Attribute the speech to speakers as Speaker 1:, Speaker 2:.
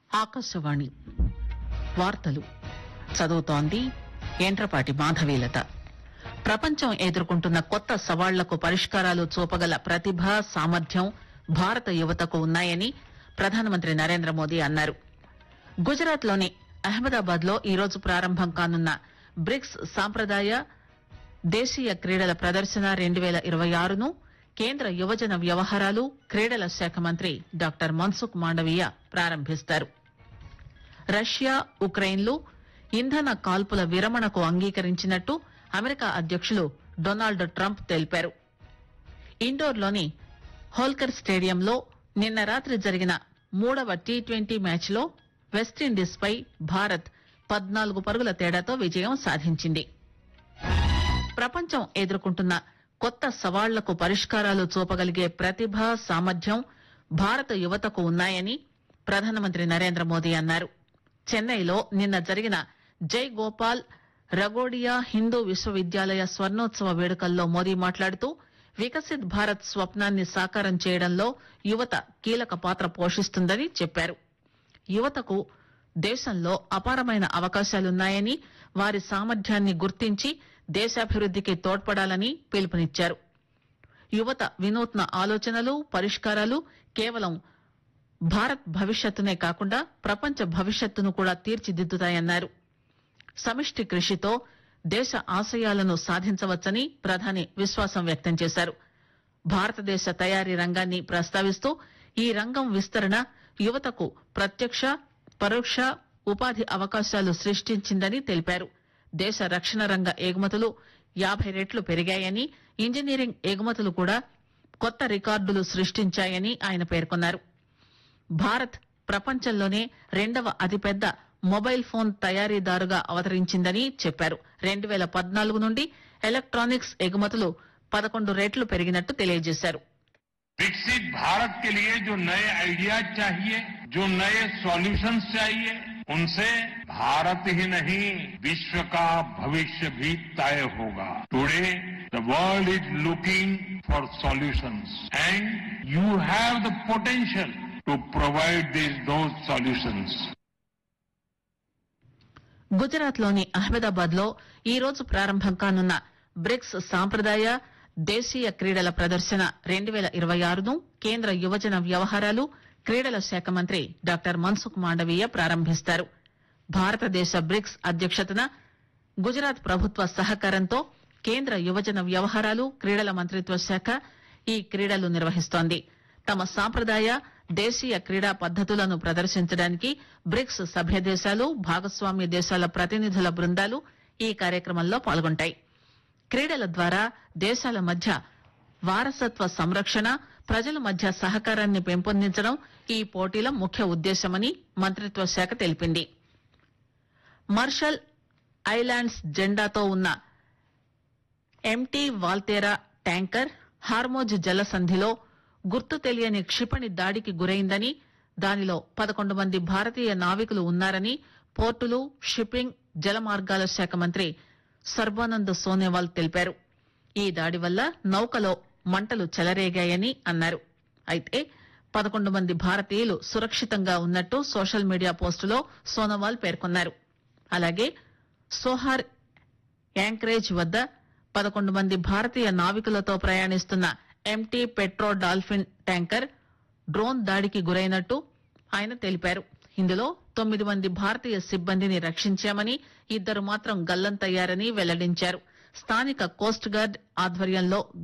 Speaker 1: ఆకాశవాణి వార్తలు చదువుతోంది ఎంట్రపాటి మాధవీలత ప్రపంచం ఎదుర్కొంటున్న కొత్త సవాళ్లకు పరిష్కారాలు చూపగల ప్రతిభ సామర్థ్యం భారత యువతకు ఉన్నాయని ప్రధానమంత్రి నరేంద్ర మోదీ అన్నారు గుజరాత్ లోని అహ్మదాబాద్ లో ఈరోజు ప్రారంభం కానున్న బ్రిక్స్ సాంప్రదాయ దేశీయ క్రీడల ప్రదర్శన రెండు పేల ఇరవై ఆరును కేంద్ర యువజన వ్యవహారాలు క్రీడల శాఖ మంత్రి డాక్టర్ మన్సుఖ్ మాండవీయ ప్రారంభిస్తారు రష్యా ఉక్రెయిన్లు ఇంధన కాల్పుల విరమణకు అంగీకరించినట్టు అమెరికా అధ్యకులు డొనాల్డ్ ట్రంప్ తెలిపారు ఇండోర్లోని హోల్కర్ స్టేడియంలో నిన్న రాత్రి జరిగిన మూడవ టీ ట్వంటీ మ్యాచ్లో వెస్టిండీస్ పై భారత్ పద్నాలుగు పరుగుల తేడాతో విజయం సాధించింది ప్రపంచం ఎదుర్కొంటున్న కొత్త సవాళ్లకు పరిష్కారాలు చూపగలిగే ప్రతిభ సామర్థ్యం భారత యువతకు ఉన్నాయని ప్రధానమంత్రి నరేంద్ర మోదీ అన్నారు చెన్నైలో నిన్న జరిగిన జై గోపాల్ రగోడియా హిందూ విశ్వవిద్యాలయ స్వర్ణోత్సవ వేడుకల్లో మోదీ మాట్లాడుతూ వికసిత్ భారత్ స్వప్నాన్ని సాకారం చేయడంలో యువత కీలక పాత్ర పోషిస్తుందని చెప్పారు యువతకు దేశంలో అపారమైన అవకాశాలున్నాయని వారి సామర్థ్యాన్ని గుర్తించి దేశాభివృద్దికి తోడ్పడాలని పిలుపునిచ్చారు యువత వినూత్న ఆలోచనలు పరిష్కారాలు కేవలం భారత్ భవిష్యత్తునే కాకుండా ప్రపంచ భవిష్యత్తును కూడా తీర్చిదిద్దుతాయన్నారు సమిష్టి కృషితో దేశ ఆశయాలను సాధించవచ్చని ప్రధాని విశ్వాసం వ్యక్తం చేశారు భారతదేశ తయారీ రంగాన్ని ప్రస్తావిస్తూ ఈ రంగం విస్తరణ యువతకు ప్రత్యక్ష పరోక్ష ఉపాధి అవకాశాలు సృష్టించిందని తెలిపారు దేశ రక్షణ రంగ ఎగుమతులు యాభై రెట్లు పెరిగాయని ఇంజనీరింగ్ ఎగుమతులు కూడా కొత్త రికార్డులు సృష్టించాయని ఆయన పేర్కొన్నారు భారత్ ప్రపంచంలోనే రెండవ అతిపెద్ద మొబైల్ ఫోన్ తయారీదారుగా అవతరించిందని చెప్పారు రెండు పేల పద్నాలుగు నుండి ఎలక్ట్రానిక్స్ ఎగుమతులు పదకొండు రెట్లు పెరిగినట్టు తెలియజేశారు
Speaker 2: विकसित भारत के लिए जो नए आइडियाज चाहिए जो नए सॉल्यूशंस चाहिए उनसे भारत ही नहीं विश्व का भविष्य भी तय होगा today the world is looking for solutions and you have the potential to provide this those solutions
Speaker 1: Gujarat లోని అహ్మదాబాద్ లో ఈ రోజు ప్రారంభం కానున్న బ్రిక్స్ సాంప్రదాయ దేశీయ క్రీడల ప్రదర్శన రెండు పేల ఇరవై ఆరును కేంద్ర యువజన వ్యవహారాలు క్రీడల శాఖ మంత్రి డాక్టర్ మన్సుఖ్ మాండవీయ ప్రారంభిస్తారు భారతదేశ బ్రిక్స్ అధ్యక్షతన గుజరాత్ ప్రభుత్వ సహకారంతో కేంద్ర యువజన వ్యవహారాలు క్రీడల మంత్రిత్వ శాఖ ఈ క్రీడలు నిర్వహిస్తోంది తమ సాంప్రదాయ దేశీయ క్రీడా పద్దతులను ప్రదర్శించడానికి బ్రిక్స్ సభ్య దేశాలు భాగస్వామ్య దేశాల ప్రతినిధుల బృందాలు ఈ కార్యక్రమంలో పాల్గొంటాయి క్రీడల ద్వారా దేశాల మధ్య వారసత్వ సంరక్షణ ప్రజల మధ్య సహకారాన్ని పెంపొందించడం ఈ పోటీల ముఖ్య ఉద్దేశమని మంత్రిత్వ శాఖ తెలిపింది మార్షల్ ఐలాండ్స్ జెండాతో ఉన్న ఎంటీ వాల్తేరా ట్యాంకర్ హార్మోజ్ జలసంధిలో గుర్తు తెలియని క్షిపణి దాడికి గురైందని దానిలో పదకొండు మంది భారతీయ నావికులు ఉన్నారని పోర్టులు షిప్పింగ్ జలమార్గాల శాఖ మంత్రి సర్బానంద్ సోనోవాల్ తెలిపారు ఈ దాడి వల్ల నౌకలో మంటలు చెలరేగాయని అన్నారు అయితే పదకొండు మంది భారతీయులు సురక్షితంగా ఉన్నట్టు సోషల్ మీడియా పోస్టులో సోనోవాల్ పేర్కొన్నారు అలాగే సోహార్ యాంకరేజ్ వద్ద పదకొండు మంది భారతీయ నావికులతో ప్రయాణిస్తున్న MT Petro Dolphin tanker drone దాడికి గురైనట్టు ఆయన తెలిపారు ఇందులో తొమ్మిది మంది భారతీయ సిబ్బందిని రక్షించామని ఇద్దరు మాత్రం గల్లంతయ్యారని వెల్లడించారు స్థానిక కోస్ట్ గార్డ్ ఆధ్వర్యంలో